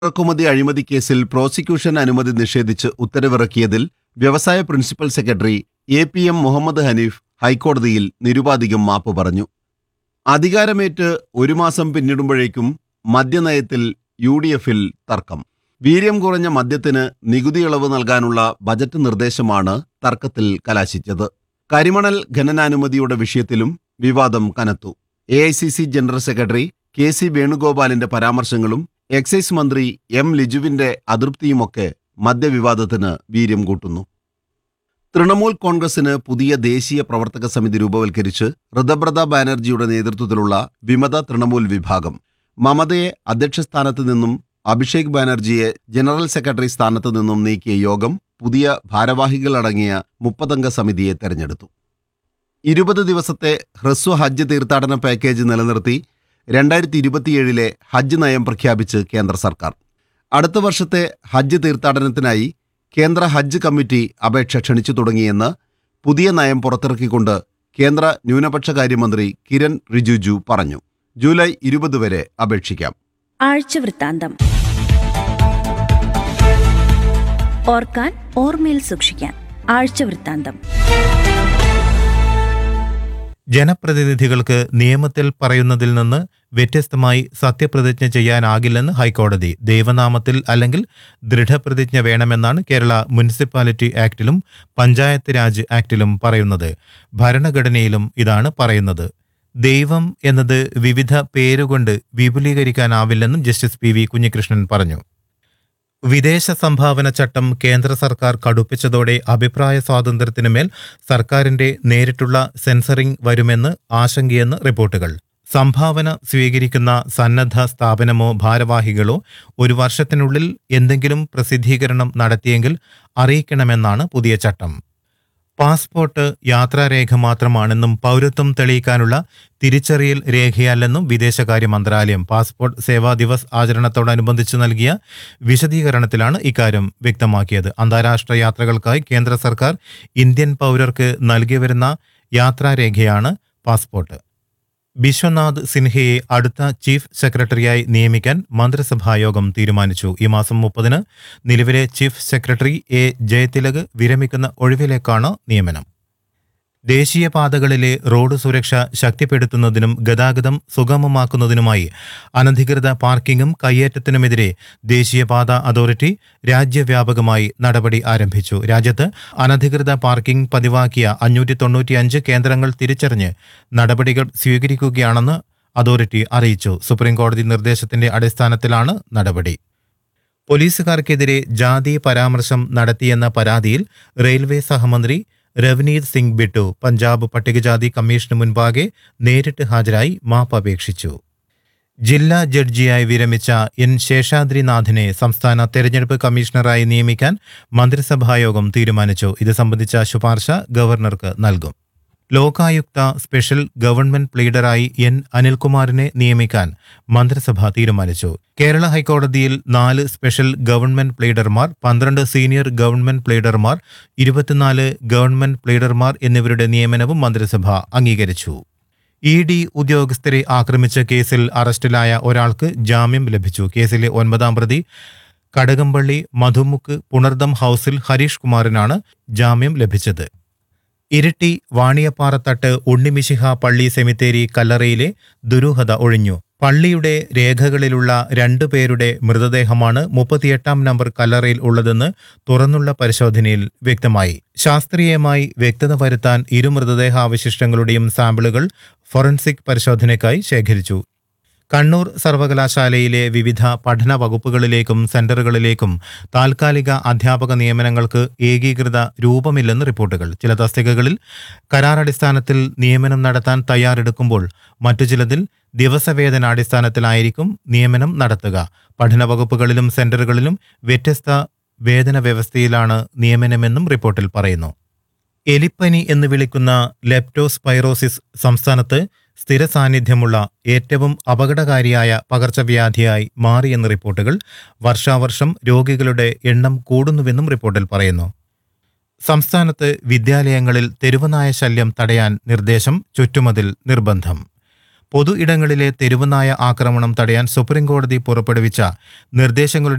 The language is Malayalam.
ഇറക്കുമതി അഴിമതി കേസിൽ പ്രോസിക്യൂഷൻ അനുമതി നിഷേധിച്ച് ഉത്തരവിറക്കിയതിൽ വ്യവസായ principal secretary A P M Muhammad Hanif ഹൈക്കോടതിയിൽ നിരുപാധികം മാപ്പ് പറഞ്ഞു അധികാരമേറ്റ് ഒരു മാസം പിന്നിടുമ്പോഴേക്കും മദ്യനയത്തിൽ യു ഡി എഫിൽ തർക്കം വീര്യം കുറഞ്ഞ മദ്യത്തിന് നികുതി ഇളവ് നൽകാനുള്ള ബജറ്റ് നിർദ്ദേശമാണ് തർക്കത്തിൽ കലാശിച്ചത് കരിമണൽ ഖനനാനുമതിയുടെ വിഷയത്തിലും വിവാദം കനത്തു A I C C general secretary K C വേണുഗോപാലിന്റെ പരാമർശങ്ങളും എക്സൈസ് മന്ത്രി എം ലിജുവിന്റെ അതൃപ്തിയുമൊക്കെ മദ്യവിവാദത്തിന് വീര്യം കൂട്ടുന്നു തൃണമൂൽ കോൺഗ്രസിന് പുതിയ ദേശീയ പ്രവർത്തക സമിതി രൂപവൽക്കരിച്ച് ഋതബ്രത ബാനർജിയുടെ നേതൃത്വത്തിലുള്ള വിമത തൃണമൂൽ വിഭാഗം മമതയെ അധ്യക്ഷ സ്ഥാനത്ത് നിന്നും അഭിഷേക് ബാനർജിയെ ജനറൽ സെക്രട്ടറി സ്ഥാനത്ത് നിന്നും നീക്കിയ യോഗം പുതിയ ഭാരവാഹികളടങ്ങിയ മുപ്പതംഗ സമിതിയെ തെരഞ്ഞെടുത്തു ഇരുപത് ദിവസത്തെ ഹ്രസ്വ ഹജ്ജ് തീർത്ഥാടന പാക്കേജ് നിലനിർത്തി രണ്ടായിരത്തി ഇരുപത്തിയേഴിലെ ഹജ്ജ് നയം പ്രഖ്യാപിച്ച് കേന്ദ്ര സർക്കാർ അടുത്ത വർഷത്തെ ഹജ്ജ് തീർത്ഥാടനത്തിനായി കേന്ദ്ര ഹജ്ജ് കമ്മിറ്റി അപേക്ഷ ക്ഷണിച്ചു തുടങ്ങിയെന്ന് പുതിയ നയം പുറത്തിറക്കിക്കൊണ്ട് കേന്ദ്ര ന്യൂനപക്ഷകാര്യമന്ത്രി കിരൺ റിജിജു പറഞ്ഞു ജൂലൈ ഇരുപത് വരെ അപേക്ഷിക്കാം ആഴ്ചവൃത്താന്തം ഓർക്കാൻ ഓർമ്മയിൽ സൂക്ഷിക്കാൻ ആഴ്ചവൃത്താന്തം ജനപ്രതിനിധികൾക്ക് നിയമത്തിൽ പറയുന്നതിൽ നിന്ന് വ്യത്യസ്തമായി സത്യപ്രതിജ്ഞ ചെയ്യാനാകില്ലെന്ന് ഹൈക്കോടതി ദൈവനാമത്തിൽ അല്ലെങ്കിൽ ദൃഢപ്രതിജ്ഞ വേണമെന്നാണ് കേരള മുനിസിപ്പാലിറ്റി ആക്ടിലും പഞ്ചായത്ത് രാജ് ആക്ടിലും പറയുന്നത് ഭരണഘടനയിലും ഇതാണ് പറയുന്നത് ദൈവം എന്നത് വിവിധ പേരുകൊണ്ട് വിപുലീകരിക്കാനാവില്ലെന്നും ജസ്റ്റിസ് പി വി കുഞ്ഞികൃഷ്ണൻ പറഞ്ഞു വിദേശ സംഭാവന ചട്ടം കേന്ദ്ര സർക്കാർ കടുപ്പിച്ചതോടെ അഭിപ്രായ സ്വാതന്ത്ര്യത്തിനുമേൽ സർക്കാരിന്റെ നേരിട്ടുള്ള സെൻസറിംഗ് വരുമെന്ന് ആശങ്കയെന്ന് റിപ്പോർട്ടുകൾ സംഭാവന സ്വീകരിക്കുന്ന സന്നദ്ധ സ്ഥാപനമോ ഭാരവാഹികളോ ഒരു വർഷത്തിനുള്ളിൽ എന്തെങ്കിലും പ്രസിദ്ധീകരണം നടത്തിയെങ്കിൽ അറിയിക്കണമെന്നാണ് പുതിയ ചട്ടം പാസ്പോർട്ട് യാത്രാരേഖ മാത്രമാണെന്നും പൗരത്വം തെളിയിക്കാനുള്ള തിരിച്ചറിയൽ രേഖയല്ലെന്നും വിദേശകാര്യ മന്ത്രാലയം പാസ്പോർട്ട് സേവാ ദിവസ് ആചരണത്തോടനുബന്ധിച്ച് നൽകിയ വിശദീകരണത്തിലാണ് ഇക്കാര്യം വ്യക്തമാക്കിയത് അന്താരാഷ്ട്ര യാത്രകൾക്കായി കേന്ദ്ര സർക്കാർ ഇന്ത്യൻ പൗരർക്ക് നൽകി വരുന്ന യാത്രാരേഖയാണ് പാസ്പോർട്ട് ബിശ്വനാഥ് സിൻഹയെ അടുത്ത ചീഫ് സെക്രട്ടറിയായി നിയമിക്കാൻ മന്ത്രിസഭായോഗം തീരുമാനിച്ചു ഈ മാസം മുപ്പതിന് നിലവിലെ ചീഫ് സെക്രട്ടറി എ ജയതിലക് വിരമിക്കുന്ന ഒഴിവിലേക്കാണ് നിയമനം ദേശീയപാതകളിലെ റോഡ് സുരക്ഷ ശക്തിപ്പെടുത്തുന്നതിനും ഗതാഗതം സുഗമമാക്കുന്നതിനുമായി അനധികൃത പാർക്കിങ്ങും കയ്യേറ്റത്തിനുമെതിരെ ദേശീയപാത അതോറിറ്റി രാജ്യവ്യാപകമായി നടപടി ആരംഭിച്ചു രാജ്യത്ത് അനധികൃത പാർക്കിംഗ് പതിവാക്കിയ അഞ്ഞൂറ്റി തൊണ്ണൂറ്റിയഞ്ച് കേന്ദ്രങ്ങൾ തിരിച്ചറിഞ്ഞ് നടപടികൾ സ്വീകരിക്കുകയാണെന്ന് അതോറിറ്റി അറിയിച്ചു സുപ്രീംകോടതി നിർദ്ദേശത്തിന്റെ അടിസ്ഥാനത്തിലാണ് നടപടി പോലീസുകാർക്കെതിരെ ജാതി പരാമർശം നടത്തിയെന്ന പരാതിയിൽ റെയിൽവേ സഹമന്ത്രി രവനീത് സിംഗ് ബിട്ടു പഞ്ചാബ് പട്ടികജാതി കമ്മീഷന് മുൻപാകെ നേരിട്ട് ഹാജരായി മാപ്പ് അപേക്ഷിച്ചു ജില്ലാ ജഡ്ജിയായി വിരമിച്ച എൻ ശേഷാദ്രിനാഥിനെ സംസ്ഥാന തെരഞ്ഞെടുപ്പ് കമ്മീഷണറായി നിയമിക്കാൻ മന്ത്രിസഭായോഗം തീരുമാനിച്ചു ഇത് സംബന്ധിച്ച ശുപാർശ ഗവർണർക്ക് നൽകും ലോകായുക്ത സ്പെഷ്യൽ ഗവൺമെന്റ് പ്ലീഡറായി എൻ അനിൽകുമാറിനെ നിയമിക്കാൻ മന്ത്രിസഭ തീരുമാനിച്ചു കേരള ഹൈക്കോടതിയിൽ നാല് സ്പെഷ്യൽ ഗവൺമെന്റ് പ്ലീഡർമാർ പന്ത്രണ്ട് സീനിയർ ഗവൺമെന്റ് പ്ലീഡർമാർ ഇരുപത്തിനാല് ഗവൺമെന്റ് പ്ലീഡർമാർ എന്നിവരുടെ നിയമനവും മന്ത്രിസഭ അംഗീകരിച്ചു ഇ ഡി ഉദ്യോഗസ്ഥരെ ആക്രമിച്ച കേസിൽ അറസ്റ്റിലായ ഒരാൾക്ക് ജാമ്യം ലഭിച്ചു കേസിലെ ഒൻപതാം പ്രതി കടകംപള്ളി മധുമുക്ക് പുണർദം ഹൌസിൽ ഹരീഷ് കുമാറിനാണ് ജാമ്യം ലഭിച്ചത് ഇരിട്ടി വാണിയപ്പാറത്തട്ട് ഉണ്ണിമിശിഹ പള്ളി സെമിത്തേരി കല്ലറയിലെ ദുരൂഹത ഒഴിഞ്ഞു പള്ളിയുടെ രേഖകളിലുള്ള രണ്ടു പേരുടെ മൃതദേഹമാണ് മുപ്പത്തിയെട്ടാം നമ്പർ കല്ലറയിൽ ഉള്ളതെന്ന് തുറന്നുള്ള പരിശോധനയിൽ വ്യക്തമായി ശാസ്ത്രീയമായി വ്യക്തത വരുത്താൻ ഇരു മൃതദേഹാവശിഷ്ടങ്ങളുടെയും സാമ്പിളുകൾ ഫോറൻസിക് പരിശോധനയ്ക്കായി ശേഖരിച്ചു കണ്ണൂർ സർവകലാശാലയിലെ വിവിധ പഠന വകുപ്പുകളിലേക്കും സെന്ററുകളിലേക്കും താൽക്കാലിക അധ്യാപക നിയമനങ്ങൾക്ക് ഏകീകൃത രൂപമില്ലെന്ന് റിപ്പോർട്ടുകൾ ചില തസ്തികകളിൽ കരാറടിസ്ഥാനത്തിൽ നിയമനം നടത്താൻ തയ്യാറെടുക്കുമ്പോൾ മറ്റു ചിലതിൽ ദിവസവേതനാടിസ്ഥാനത്തിലായിരിക്കും നിയമനം നടത്തുക പഠന വകുപ്പുകളിലും സെന്ററുകളിലും വ്യത്യസ്ത വേതന വ്യവസ്ഥയിലാണ് നിയമനമെന്നും റിപ്പോർട്ടിൽ പറയുന്നു എലിപ്പനി എന്ന് വിളിക്കുന്ന ലെപ്റ്റോസ്പൈറോസിസ് സംസ്ഥാനത്ത് സ്ഥിര സാന്നിധ്യമുള്ള ഏറ്റവും അപകടകാരിയായ പകർച്ചവ്യാധിയായി മാറിയെന്ന് റിപ്പോർട്ടുകൾ വർഷാവർഷം രോഗികളുടെ എണ്ണം കൂടുന്നുവെന്നും റിപ്പോർട്ടിൽ പറയുന്നു സംസ്ഥാനത്ത് വിദ്യാലയങ്ങളിൽ തെരുവുനായ ശല്യം തടയാൻ നിർദ്ദേശം ചുറ്റുമതിൽ നിർബന്ധം പൊതു ഇടങ്ങളിലെ തെരുവുനായ ആക്രമണം തടയാൻ സുപ്രീംകോടതി പുറപ്പെടുവിച്ച നിർദ്ദേശങ്ങളുടെ